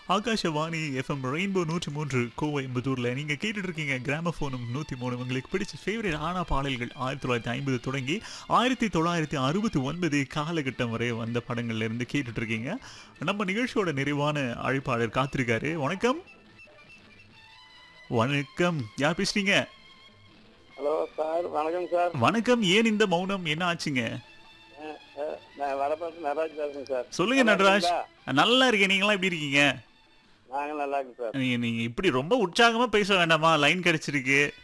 Akashvani FM rainbow நூற்றி மூன்று கோயம்புத்தூர்ல நீங்க கேட்டுட்டு இருக்கீங்க கிராமபோனும் நூத்தி மூணு உங்களுக்கு பிடிச்ச ஃபேவரட் ஆனா பாடல்கள் ஆயிரத்தி தொள்ளாயிரத்தி ஐம்பது தொடங்கி ஆயிரத்தி தொள்ளாயிரத்தி அறுபத்தி ஒன்பது காலகட்டம் வரை வந்த படங்கள்ல இருந்து கேட்டுட்டு இருக்கீங்க நம்ம நிகழ்ச்சியோட நிறைவான அழைப்பாளர் காத்திருக்காரு வணக்கம் வணக்கம் யார் பேசுறீங்க ஹலோ சார் வணக்கம் சார் வணக்கம் ஏன் இந்த மௌனம் என்ன ஆச்சுங்க அஹ், அஹ், நான் வரப்பட்டு நடராஜ் பேசுறேன் சார் சொல்லுங்க நல்லா நடராஜ் இருக்கீங்களா? நல்லா இருக்கேன் நீங்களாம் எப்படி இருக்கீங்க நாங்க நல்லா இருக்கோம் சார் நீங்க நீங்க இப்படி ரொம்ப உற்சாகமா பேச வேண்டாமா லைன் கிடைச்சிருக்கு